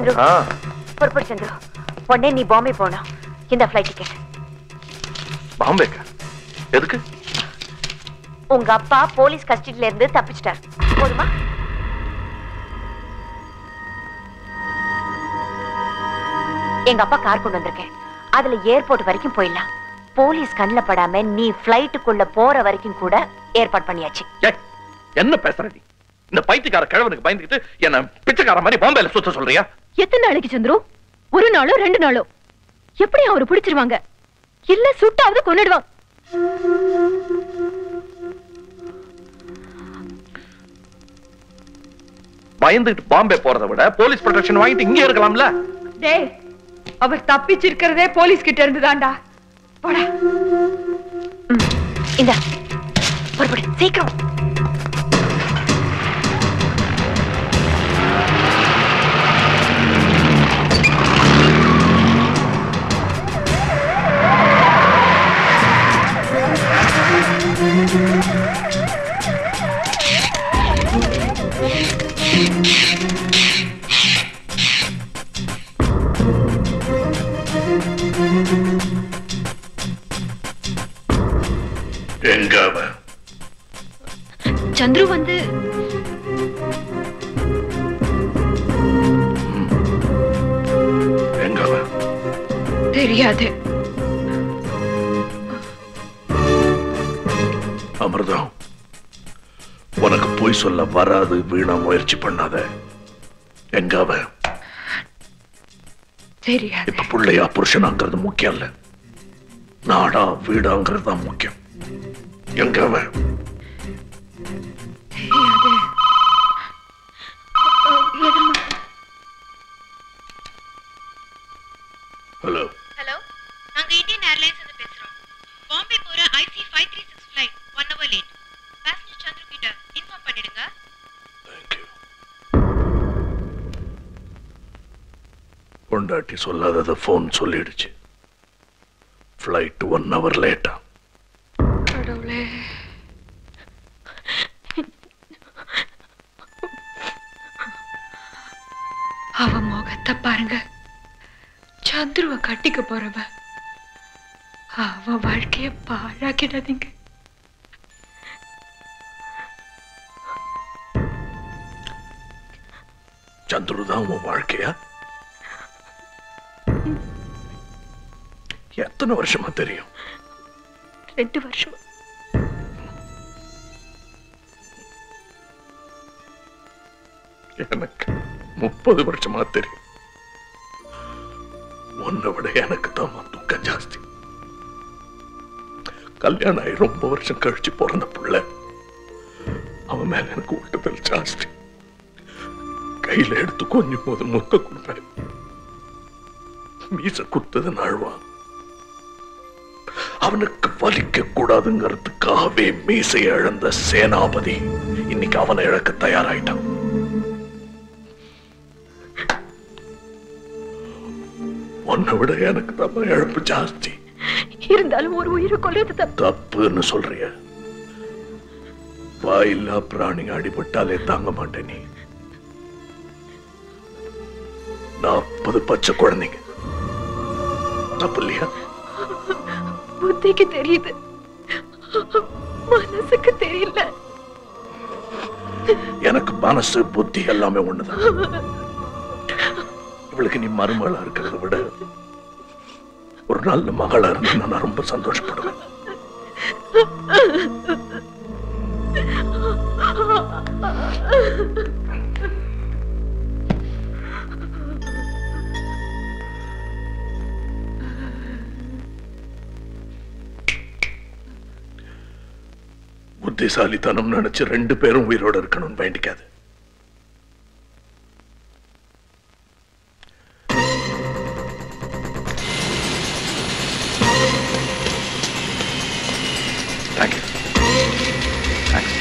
சந்துரு ஆ, புறப்படு சந்துரு உடனே நீ பாம்பே போகணும் இந்த ஃப்ளைட் டிக்கெட் பாம்பேக்கா எதுக்கு உங்க அப்பா போலீஸ் கஸ்டடியில இருந்து தப்பிச்சிட்டார் போதுமா எங்க அப்பா கார் கொண்டு வந்திருக்கேன் அதுல ஏர்போர்ட் வரைக்கும் போயிடலாம் போலீஸ் கண்ணுல படாம நீ ஃபிளைட்டுக்குள்ள போற வரைக்கும் கூட ஏற்பாடு பண்ணியாச்சு ஏய், என்ன பேசுற நீ இந்த பைத்தியக்கார கிழவனுக்கு பயந்துக்கிட்டு என்ன பிச்சைக்கார மாதிரி பாம்பேல சுத்த சொல்றியா எத்தனை நாளைக்கு சந்துரு ஒரு நாளோ ரெண்டு நாளோ எப்படி அவரு பிடிச்சிருவாங்க இல்ல சுட்டாவது கொன்னுடுவான் பயந்துகிட்டு பாம்பே போறதை விட போலீஸ் ப்ரொடெக்ஷன் வாங்கிட்டு இங்கே இருக்கலாம்ல டேய் அவர் தப்பிச்சிருக்கிறதே போலீஸ் கிட்ட இருந்து தான்டா போடா இந்த புறப்படு சீக்கிரம் எங்க அவன் சந்துரு வந்து எங்க அவன் தெரியாது அமிர்தம் உனக்கு பொய் சொல்ல வராது வீணா முயற்சி பண்ணாத எங்க அவன் தெரியாது இப்ப பிள்ளையா புருஷனாங்கிறது முக்கியம் இல்ல நாடா வீடாங்கிறது தான் முக்கியம் எங்க அவன் ஹலோ ஹலோ நாங்க இந்தியன் ஏர்லைன்ஸ் இருந்து பேசுறோம் பாம்பே போற IC five three six flight one hour late passenger Chandru கிட்ட இன்ஃபார்ம் பண்ணிடுங்க தேங்க்யூ பொண்டாட்டி சொல்லாதத ஃபோன் சொல்லிடுச்சு ஃப்ளைட் ஒன் ஹவர் லேட்டா கடவுளே அவ முகத்தை பாருங்க சந்துருவ கட்டிக்க போறவ அவ வாழ்க்கைய பாழாக்கிடாதீங்க சந்துரு தான் உன் வாழ்க்கையா எத்தனை வருஷமா தெரியும் ரெண்டு வருஷம் எனக்கு முப்பது வருஷமா தெரியும் உன்னை விட எனக்கு தான் துக்கம் ஜாஸ்தி கல்யாணம் ஆகி ரொம்ப வருஷம் கழிச்சு பிறந்த புள்ள அவன் மேல எனக்கு ஊட்டத்தில் ஜாஸ்தி கையில எடுத்து கொஞ்சம் போது முத்த கொடுப்பேன் மீச குத்தது நாழ்வான் அவனுக்கு வலிக்க கூடாதுங்கிறதுக்காகவே மீசை இழந்த சேனாபதி இன்னைக்கு அவனை இழக்க தயாராயிட்டான் உன்னை விட எனக்கு தான் இழப்பு ஜாஸ்தி இருந்தாலும் ஒரு உயிரை கொல்றது தப்பு தப்புன்னு சொல்றிய வாயில்லா பிராணிங்க அடிபட்டாலே தாங்க மாட்டேன் நீ நாற்பது பச்சை குழந்தைங்க தப்பு இல்லையா புத்திக்கு தெரியுது மனசுக்கு தெரியல எனக்கு மனசு புத்தி எல்லாமே ஒண்ணுதான் இவளுக்கு நீ மருமகளா இருக்கிறத விட ஒரு நல்ல மகளா இருந்தா நான் ரொம்ப சந்தோஷப்படுவேன் புத்திசாலித்தனம் நினைச்சு ரெண்டு பேரும் உயிரோட இருக்கணும்னு வேண்டிக்காது தேங்க்யூ தேங்க்ஸ்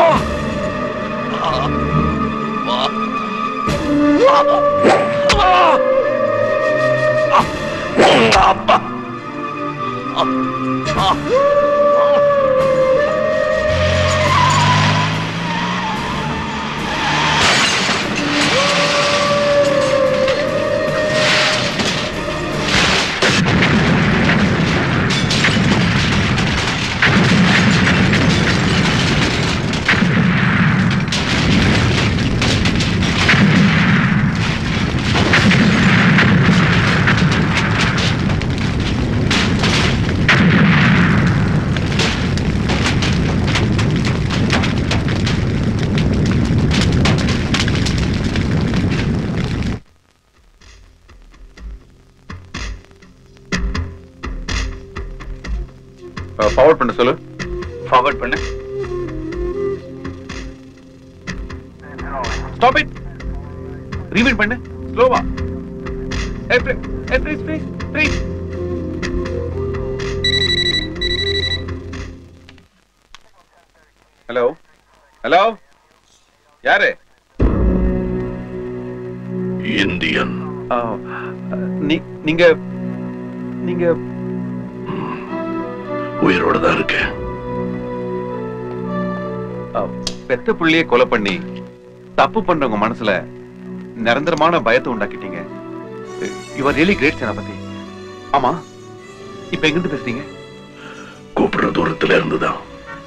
ஃபார்வர்ட் பண்ண சொல்லு ஃபார்வர்ட் பண்ணு ஸ்டாப் இட் ரீவீட் பண்ணு ஸ்லோவா ஏ please please please hello hello யாரு இந்தியன் ஆ, நீ நீங்க நீங்க உயிரோட தான் இருக்கேன் ஆ, பெத்த புள்ளைய கொலை பண்ணி தப்பு பண்றவங்க மனசுல நிரந்தரமான பயத்தை உண்டாக்கிட்டீங்க யுவர் ரியலி கிரேட் சேனாபதி ஆமா இப்ப எங்கிருந்து பேசுறீங்க கூப்பிடுற தூரத்துல இருந்துதான்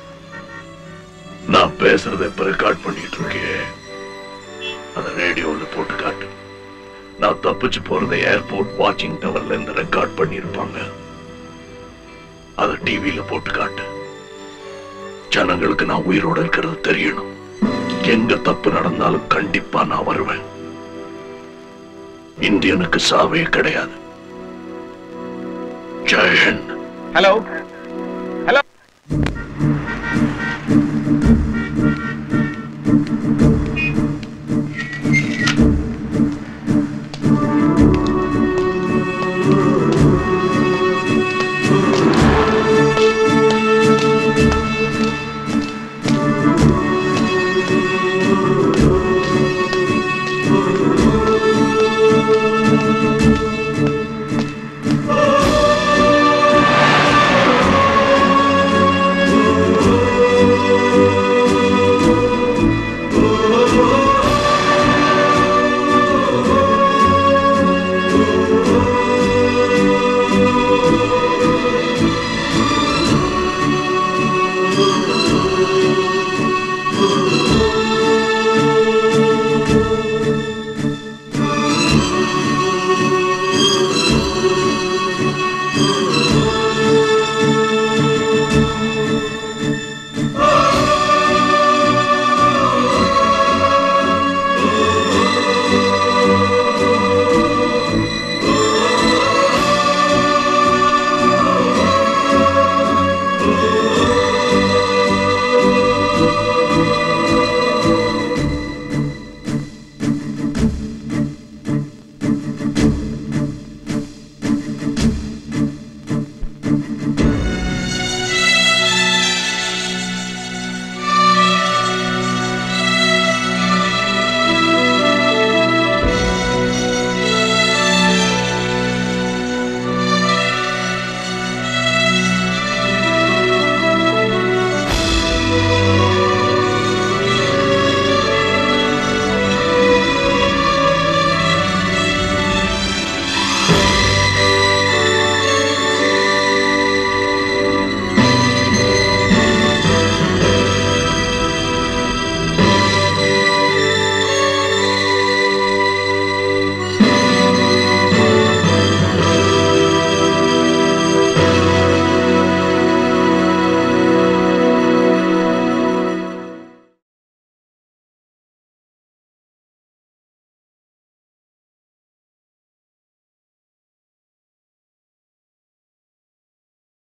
நான் பேசுறத இப்ப ரெக்கார்ட் பண்ணிட்டு இருக்கேன் அத ரேடியோல போட்டு காட்டு நான் தப்பிச்சு போறத ஏர்போர்ட் வாட்சிங் டவர்ல இருந்து ரெக்கார்ட் பண்ணிருப்பாங்க அத டிவியில போட்டு காட்டு ஜனங்களுக்கு நான் உயிரோட இருக்கிறது தெரியணும் எங்க தப்பு நடந்தாலும் கண்டிப்பா நான் வருவேன் இந்தியனுக்கு சாவே கிடையாது ஜெயஹிந்த் ஹலோ ஹலோ